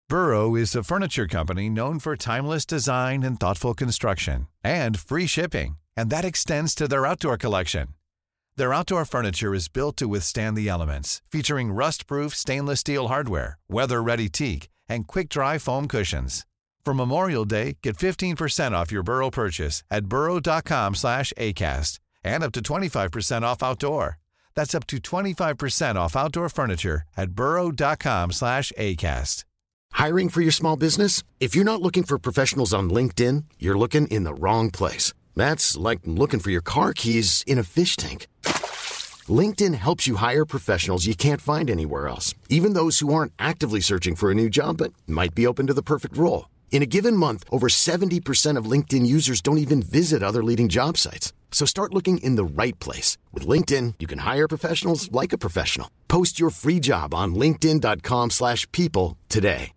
Burrow is a furniture company known for timeless design and thoughtful construction and free shipping, and that extends to their outdoor collection. Their outdoor furniture is built to withstand the elements, featuring rust-proof stainless steel hardware, weather-ready teak, and quick-dry foam cushions. For Memorial Day, get 15% off your Burrow purchase at burrow.com slash ACAST and up to 25% off outdoor. That's up to 25% off outdoor furniture at burrow.com slash ACAST. Hiring for your small business? If you're not looking for professionals on LinkedIn, you're looking in the wrong place. That's like looking for your car keys in a fish tank. LinkedIn helps you hire professionals you can't find anywhere else, even those who aren't actively searching for a new job but might be open to the perfect role. In a given month, over 70% of LinkedIn users don't even visit other leading job sites. So start looking in the right place. With LinkedIn, you can hire professionals like a professional. Post your free job on linkedin.com slash people today.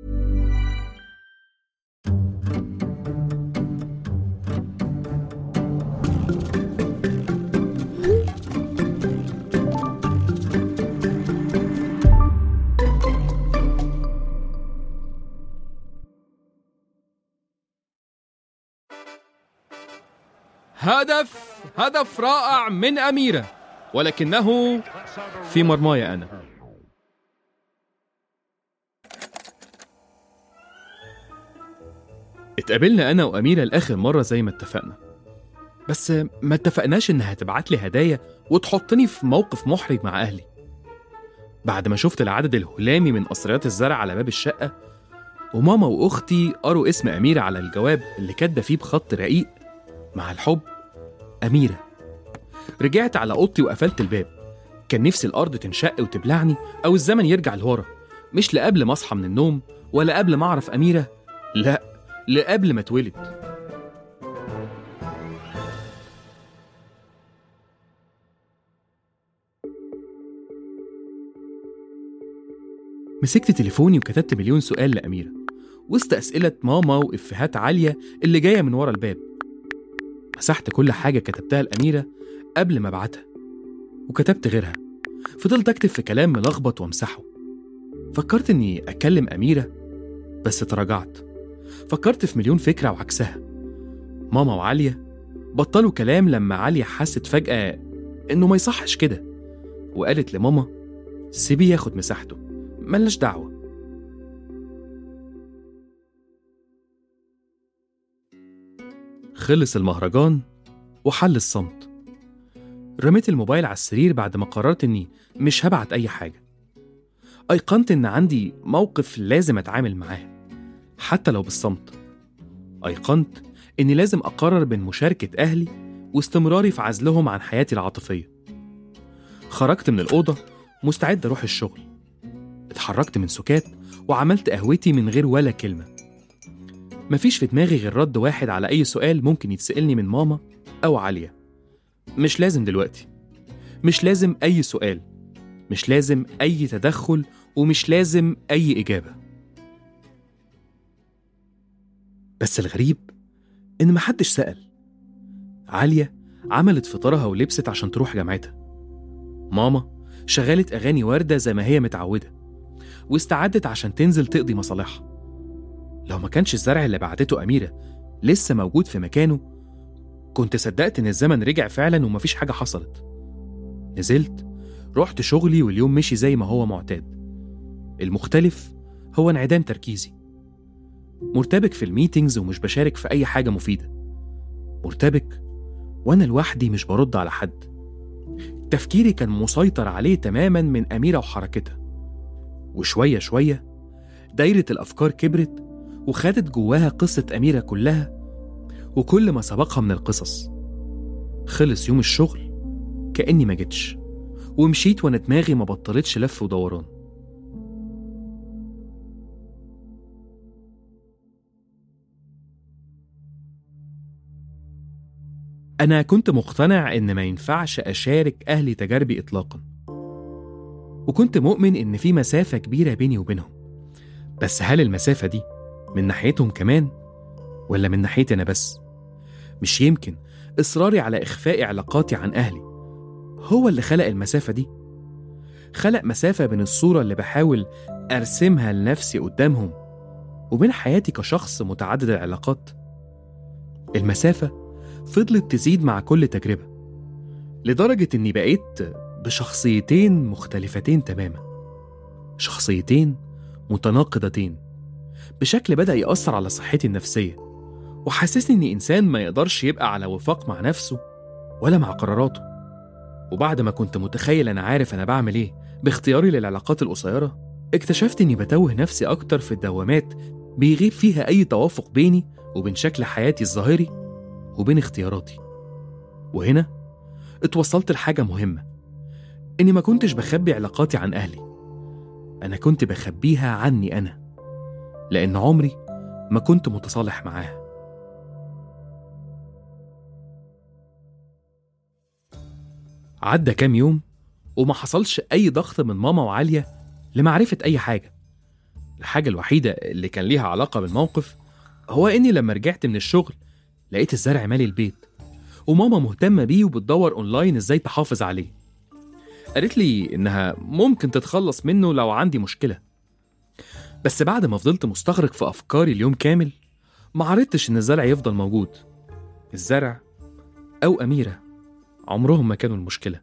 هدف هدف رائع من أميرة ولكنه في مرماي أنا اتقابلنا أنا وأميرة لآخر مرة زي ما اتفقنا بس ما اتفقناش إنها تبعت لي هدايا وتحطني في موقف محرج مع أهلي بعد ما شفت العدد الهلامي من قصريات الزرع على باب الشقة وماما وأختي قروا اسم أميرة على الجواب اللي كاتبة فيه بخط رقيق مع الحب أميرة رجعت على أوضتي وقفلت الباب كان نفسي الأرض تنشق وتبلعني أو الزمن يرجع لورا مش لقبل ما أصحى من النوم ولا قبل ما أعرف أميرة لا لقبل ما اتولد مسكت تليفوني وكتبت مليون سؤال لأميرة وسط أسئلة ماما وإفيهات عالية اللي جاية من ورا الباب مسحت كل حاجة كتبتها لأميرة قبل ما أبعتها وكتبت غيرها فضلت أكتب في كلام ملخبط وأمسحه فكرت إني أكلم أميرة بس تراجعت فكرت في مليون فكرة وعكسها ماما وعالية بطلوا كلام لما عالية حست فجأة إنه ما يصحش كده وقالت لماما سيبيه ياخد مساحته ملناش دعوة خلص المهرجان وحل الصمت رميت الموبايل على السرير بعد ما قررت إني مش هبعت أي حاجة أيقنت إن عندي موقف لازم أتعامل معاه حتى لو بالصمت أيقنت إني لازم أقرر بين مشاركة أهلي واستمراري في عزلهم عن حياتي العاطفية خرجت من الأوضة مستعد أروح الشغل اتحركت من سكات وعملت قهوتي من غير ولا كلمة مفيش في دماغي غير رد واحد على أي سؤال ممكن يتسألني من ماما أو عالية مش لازم دلوقتي مش لازم أي سؤال مش لازم أي تدخل ومش لازم أي إجابة بس الغريب إن محدش سأل عالية عملت فطارها ولبست عشان تروح جامعتها ماما شغلت أغاني وردة زي ما هي متعودة واستعدت عشان تنزل تقضي مصالحها لو ما كانش الزرع اللي بعتته أميرة لسه موجود في مكانه كنت صدقت إن الزمن رجع فعلا ومفيش حاجة حصلت نزلت رحت شغلي واليوم مشي زي ما هو معتاد المختلف هو انعدام تركيزي مرتبك في الميتينجز ومش بشارك في أي حاجة مفيدة مرتبك وأنا لوحدي مش برد على حد تفكيري كان مسيطر عليه تماما من أميرة وحركتها وشوية شوية دايرة الأفكار كبرت وخدت جواها قصة أميرة كلها وكل ما سبقها من القصص خلص يوم الشغل كأني ما جيتش ومشيت وأنا دماغي ما بطلتش لف ودوران أنا كنت مقتنع إن ما ينفعش أشارك أهلي تجاربي إطلاقا وكنت مؤمن إن في مسافة كبيرة بيني وبينهم بس هل المسافة دي من ناحيتهم كمان ولا من ناحيتي أنا بس؟ مش يمكن إصراري على إخفاء علاقاتي عن أهلي هو اللي خلق المسافة دي خلق مسافة بين الصورة اللي بحاول أرسمها لنفسي قدامهم وبين حياتي كشخص متعدد العلاقات المسافة فضلت تزيد مع كل تجربة لدرجة إني بقيت بشخصيتين مختلفتين تماما شخصيتين متناقضتين بشكل بدأ يأثر على صحتي النفسية وحسسني إني إنسان ما يقدرش يبقى على وفاق مع نفسه ولا مع قراراته وبعد ما كنت متخيل أنا عارف أنا بعمل إيه باختياري للعلاقات القصيرة اكتشفت إني بتوه نفسي أكتر في الدوامات بيغيب فيها أي توافق بيني وبين شكل حياتي الظاهري وبين اختياراتي وهنا اتوصلت لحاجة مهمة إني ما كنتش بخبي علاقاتي عن أهلي أنا كنت بخبيها عني أنا لأن عمري ما كنت متصالح معاها عدى كام يوم وما حصلش أي ضغط من ماما وعالية لمعرفة أي حاجة الحاجة الوحيدة اللي كان ليها علاقة بالموقف هو إني لما رجعت من الشغل لقيت الزرع مالي البيت وماما مهتمة بيه وبتدور أونلاين إزاي تحافظ عليه قالت لي إنها ممكن تتخلص منه لو عندي مشكلة بس بعد ما فضلت مستغرق في أفكاري اليوم كامل ما عرفتش إن الزرع يفضل موجود الزرع أو أميرة عمرهم ما كانوا المشكلة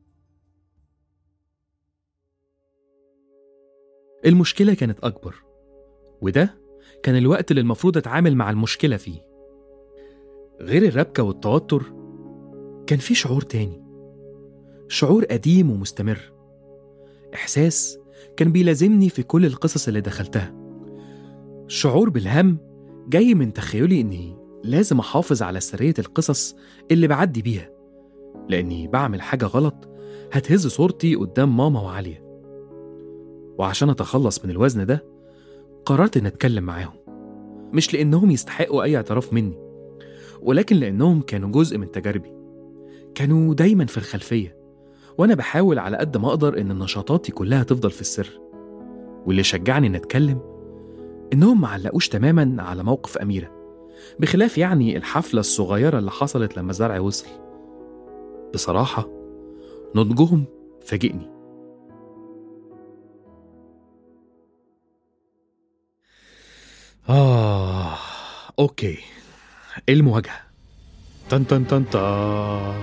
المشكلة كانت أكبر وده كان الوقت اللي المفروض أتعامل مع المشكلة فيه غير الربكة والتوتر كان في شعور تاني شعور قديم ومستمر إحساس كان بيلازمني في كل القصص اللي دخلتها شعور بالهم جاي من تخيلي إني لازم أحافظ على سرية القصص اللي بعدي بيها لأني بعمل حاجة غلط هتهز صورتي قدام ماما وعالية وعشان أتخلص من الوزن ده قررت إن أتكلم معاهم مش لأنهم يستحقوا أي اعتراف مني ولكن لأنهم كانوا جزء من تجاربي كانوا دايما في الخلفية وأنا بحاول على قد ما أقدر إن نشاطاتي كلها تفضل في السر واللي شجعني إن أتكلم إنهم معلقوش تماما على موقف أميرة بخلاف يعني الحفلة الصغيرة اللي حصلت لما زرع وصل بصراحة نضجهم فاجئني آه أوكي المواجهة تن تن تن تا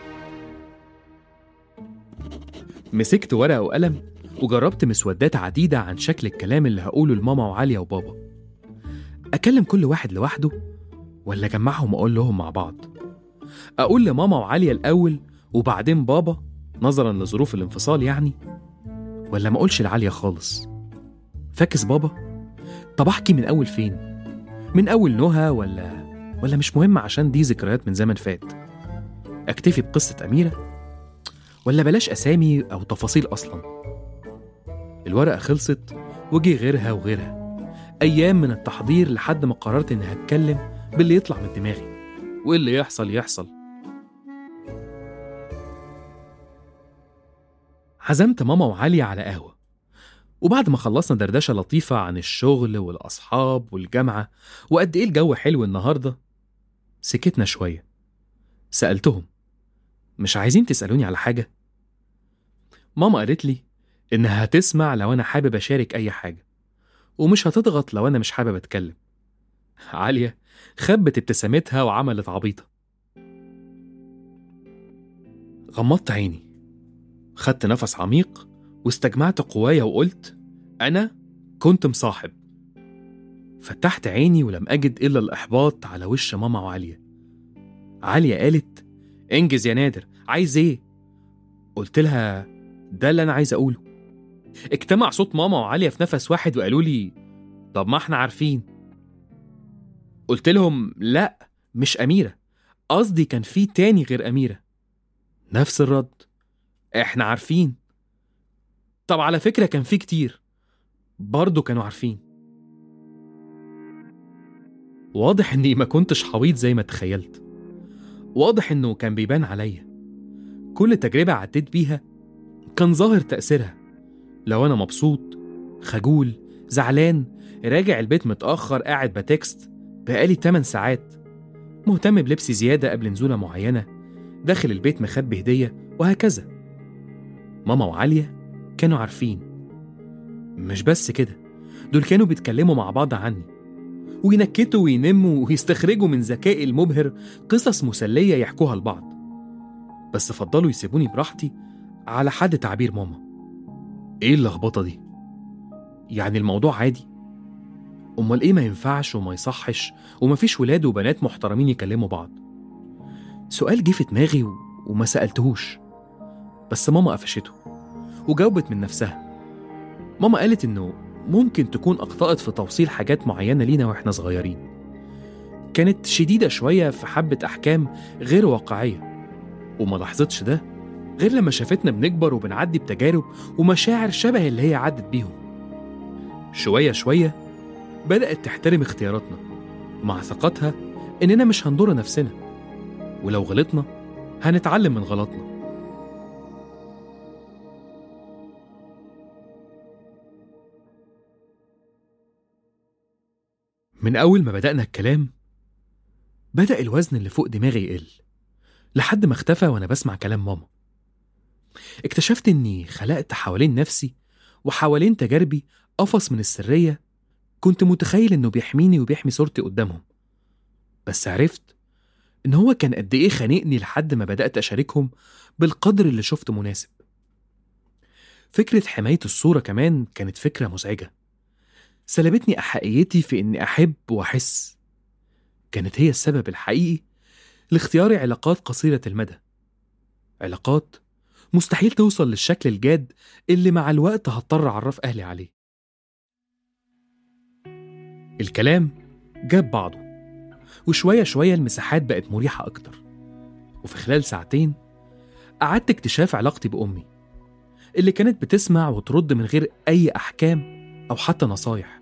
مسكت ورقة وقلم وجربت مسودات عديدة عن شكل الكلام اللي هقوله لماما وعالية وبابا أكلم كل واحد لوحده ولا أجمعهم وأقول لهم مع بعض أقول لماما وعالية الأول وبعدين بابا نظرا لظروف الانفصال يعني ولا ما أقولش لعالية خالص فاكس بابا طب أحكي من أول فين من أول نهى ولا ولا مش مهم عشان دي ذكريات من زمن فات أكتفي بقصة أميرة ولا بلاش أسامي أو تفاصيل أصلا الورقة خلصت وجي غيرها وغيرها أيام من التحضير لحد ما قررت إني هتكلم باللي يطلع من دماغي واللي يحصل يحصل عزمت ماما وعلي على قهوة وبعد ما خلصنا دردشة لطيفة عن الشغل والأصحاب والجامعة وقد إيه الجو حلو النهاردة سكتنا شوية سألتهم مش عايزين تسألوني على حاجة؟ ماما قالت لي إنها هتسمع لو أنا حابب أشارك أي حاجة ومش هتضغط لو أنا مش حابب أتكلم عالية خبت ابتسامتها وعملت عبيطة غمضت عيني خدت نفس عميق واستجمعت قوايا وقلت أنا كنت مصاحب فتحت عيني ولم أجد إلا الإحباط على وش ماما وعالية عالية قالت انجز يا نادر عايز إيه؟ قلت لها ده اللي أنا عايز أقوله اجتمع صوت ماما وعالية في نفس واحد وقالوا لي طب ما احنا عارفين قلت لهم لا مش أميرة قصدي كان في تاني غير أميرة نفس الرد احنا عارفين طب على فكرة كان في كتير برضه كانوا عارفين واضح اني ما كنتش حويط زي ما تخيلت واضح انه كان بيبان عليا كل تجربة عديت بيها كان ظاهر تأثيرها لو أنا مبسوط خجول زعلان راجع البيت متأخر قاعد بتكست بقالي 8 ساعات مهتم بلبسي زيادة قبل نزولة معينة داخل البيت مخبي هدية وهكذا ماما وعالية كانوا عارفين مش بس كده دول كانوا بيتكلموا مع بعض عني وينكتوا وينموا ويستخرجوا من ذكائي المبهر قصص مسلية يحكوها لبعض بس فضلوا يسيبوني براحتي على حد تعبير ماما ايه اللخبطة دي؟ يعني الموضوع عادي أمال إيه ما ينفعش وما يصحش ومفيش ولاد وبنات محترمين يكلموا بعض سؤال جه في دماغي و... وما سألتهوش بس ماما قفشته وجاوبت من نفسها ماما قالت إنه ممكن تكون أخطأت في توصيل حاجات معينة لينا وإحنا صغيرين كانت شديدة شوية في حبة أحكام غير واقعية وما لاحظتش ده غير لما شافتنا بنكبر وبنعدي بتجارب ومشاعر شبه اللي هي عدت بيهم شوية شوية بدأت تحترم اختياراتنا مع ثقتها إننا مش هنضر نفسنا ولو غلطنا هنتعلم من غلطنا من أول ما بدأنا الكلام بدأ الوزن اللي فوق دماغي يقل لحد ما اختفى وأنا بسمع كلام ماما اكتشفت إني خلقت حوالين نفسي وحوالين تجاربي قفص من السرية كنت متخيل إنه بيحميني وبيحمي صورتي قدامهم بس عرفت إن هو كان قد إيه خانقني لحد ما بدأت أشاركهم بالقدر اللي شفته مناسب فكرة حماية الصورة كمان كانت فكرة مزعجة سلبتني أحقيتي في إني أحب وأحس كانت هي السبب الحقيقي لاختيار علاقات قصيرة المدى علاقات مستحيل توصل للشكل الجاد اللي مع الوقت هضطر أعرف أهلي عليه الكلام جاب بعضه وشوية شوية المساحات بقت مريحة أكتر وفي خلال ساعتين أعدت اكتشاف علاقتي بأمي اللي كانت بتسمع وترد من غير أي أحكام أو حتى نصايح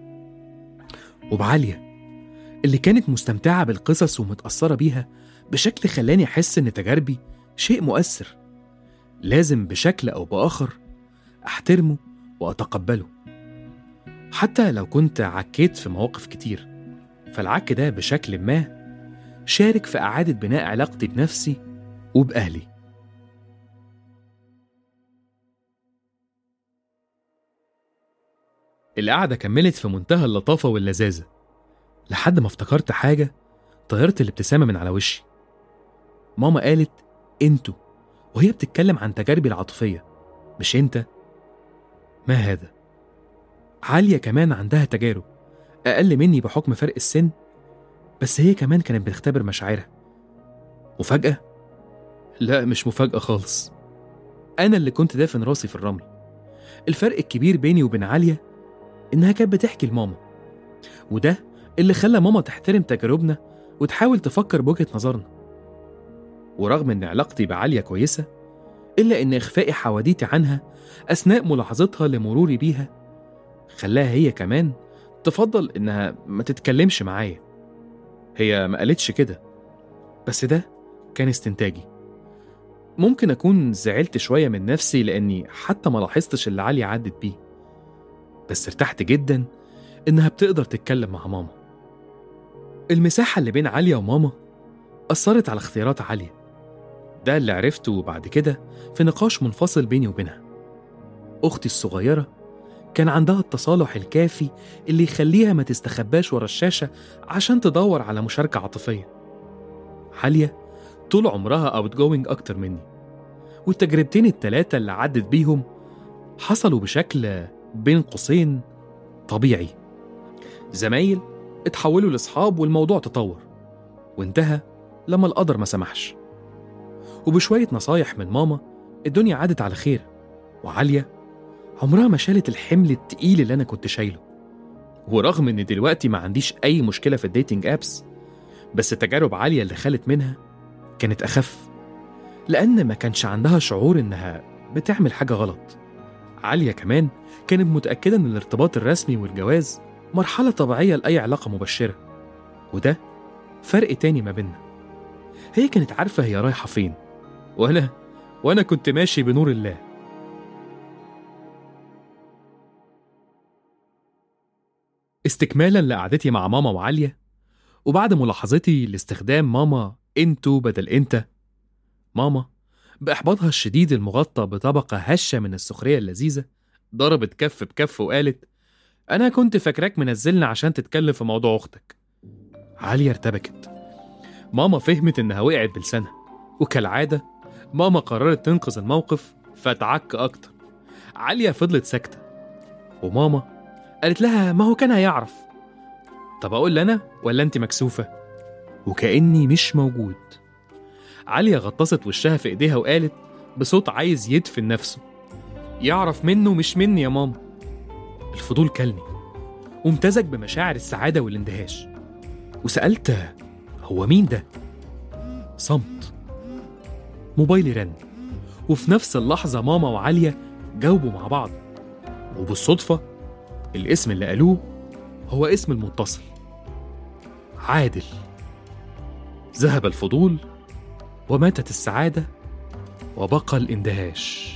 وبعالية اللي كانت مستمتعة بالقصص ومتأثرة بيها بشكل خلاني أحس إن تجاربي شيء مؤثر لازم بشكل أو بآخر أحترمه وأتقبله حتى لو كنت عكيت في مواقف كتير فالعك ده بشكل ما شارك في إعادة بناء علاقتي بنفسي وبأهلي القعدة كملت في منتهى اللطافة واللذاذة لحد ما افتكرت حاجة طيرت الابتسامة من على وشي ماما قالت انتوا وهي بتتكلم عن تجاربي العاطفية مش انت ما هذا عالية كمان عندها تجارب أقل مني بحكم فرق السن بس هي كمان كانت بتختبر مشاعرها مفاجأة؟ لا مش مفاجأة خالص أنا اللي كنت دافن راسي في الرمل الفرق الكبير بيني وبين عالية إنها كانت بتحكي لماما وده اللي خلى ماما تحترم تجاربنا وتحاول تفكر بوجهة نظرنا ورغم إن علاقتي بعالية كويسة إلا إن إخفائي حواديتي عنها أثناء ملاحظتها لمروري بيها خلاها هي كمان تفضل إنها ما تتكلمش معايا هي ما قالتش كده بس ده كان استنتاجي ممكن أكون زعلت شوية من نفسي لأني حتى ما لاحظتش اللي عالية عدت بيه بس ارتحت جدا إنها بتقدر تتكلم مع ماما المساحة اللي بين عالية وماما أثرت على اختيارات عالية ده اللي عرفته بعد كده في نقاش منفصل بيني وبينها أختي الصغيرة كان عندها التصالح الكافي اللي يخليها ما تستخباش ورا الشاشة عشان تدور على مشاركة عاطفية عالية طول عمرها اوت جوينج أكتر مني والتجربتين التلاتة اللي عدت بيهم حصلوا بشكل بين قوسين طبيعي زمايل اتحولوا لأصحاب والموضوع تطور وانتهى لما القدر ما سمحش وبشوية نصايح من ماما الدنيا عادت على خير وعالية عمرها ما شالت الحمل التقيل اللي أنا كنت شايله ورغم إن دلوقتي ما عنديش أي مشكلة في الديتنج أبس بس تجارب عالية اللي خلت منها كانت أخف لأن ما كانش عندها شعور إنها بتعمل حاجة غلط عالية كمان كانت متأكدة إن الارتباط الرسمي والجواز مرحلة طبيعية لأي علاقة مبشرة وده فرق تاني ما بيننا هي كانت عارفة هي رايحة فين وأنا وأنا كنت ماشي بنور الله استكمالا لقعدتي مع ماما وعالية وبعد ملاحظتي لاستخدام ماما انتو بدل انت ماما بإحباطها الشديد المغطى بطبقة هشة من السخرية اللذيذة ضربت كف بكف وقالت أنا كنت فاكراك منزلنا عشان تتكلم في موضوع أختك عالية ارتبكت ماما فهمت إنها وقعت بلسانها وكالعادة ماما قررت تنقذ الموقف فتعك أكتر عالية فضلت ساكتة وماما قالت لها ما هو كان هيعرف طب أقول أنا ولا أنت مكسوفة وكأني مش موجود عالية غطست وشها في إيديها وقالت بصوت عايز يدفن نفسه يعرف منه مش مني يا ماما الفضول كلني وامتزج بمشاعر السعادة والاندهاش وسألت هو مين ده؟ صمت موبايلي رن وفي نفس اللحظة ماما وعالية جاوبوا مع بعض وبالصدفة الاسم اللي قالوه هو اسم المتصل عادل ذهب الفضول وماتت السعادة وبقى الاندهاش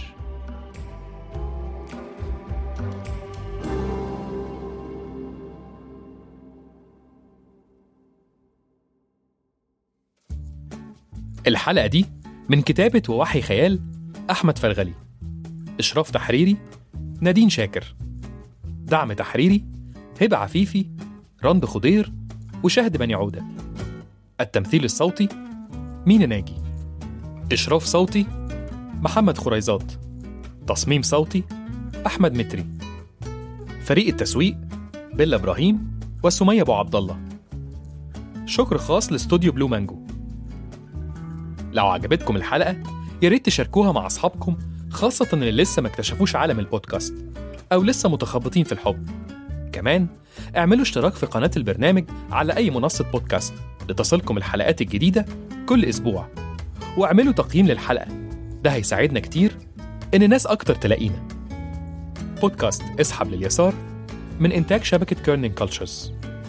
الحلقة دي من كتابة ووحي خيال أحمد فرغلي إشراف تحريري نادين شاكر دعم تحريري هبة عفيفي رند خضير وشهد بني عودة التمثيل الصوتي مينا ناجي إشراف صوتي محمد خريزات تصميم صوتي أحمد متري فريق التسويق بيلا إبراهيم وسمية أبو عبد الله شكر خاص لاستوديو بلو مانجو لو عجبتكم الحلقة يا ريت تشاركوها مع أصحابكم خاصة اللي لسه ما اكتشفوش عالم البودكاست أو لسه متخبطين في الحب كمان اعملوا اشتراك في قناة البرنامج على أي منصة بودكاست لتصلكم الحلقات الجديدة كل أسبوع واعملوا تقييم للحلقة ده هيساعدنا كتير إن ناس أكتر تلاقينا بودكاست اسحب لليسار من إنتاج شبكة كيرنينج كولتشرز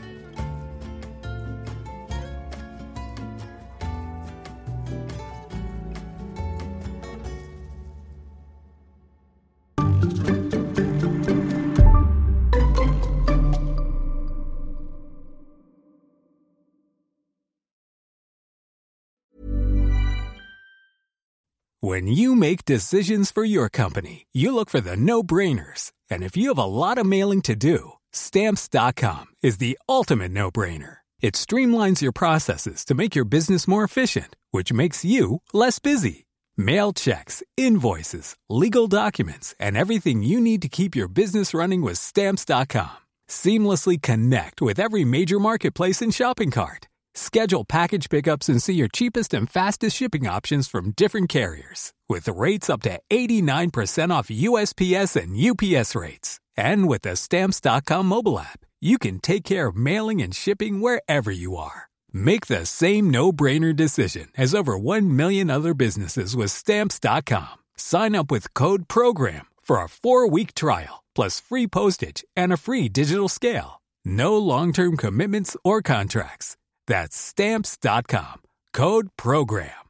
When you make decisions for your company, you look for the no brainers. And if you have a lot of mailing to do, stamps.com is the ultimate no brainer. It streamlines your processes to make your business more efficient, which makes you less busy. Mail checks, invoices, legal documents, and everything you need to keep your business running with stamps.com. Seamlessly connect with every major marketplace and shopping cart. Schedule package pickups and see your cheapest and fastest shipping options from different carriers with rates up to 89% off USPS and UPS rates. And with the stamps.com mobile app, you can take care of mailing and shipping wherever you are. Make the same no-brainer decision as over 1 million other businesses with stamps.com. Sign up with code program for a 4-week trial plus free postage and a free digital scale. No long-term commitments or contracts. That's stamps.com. Code program.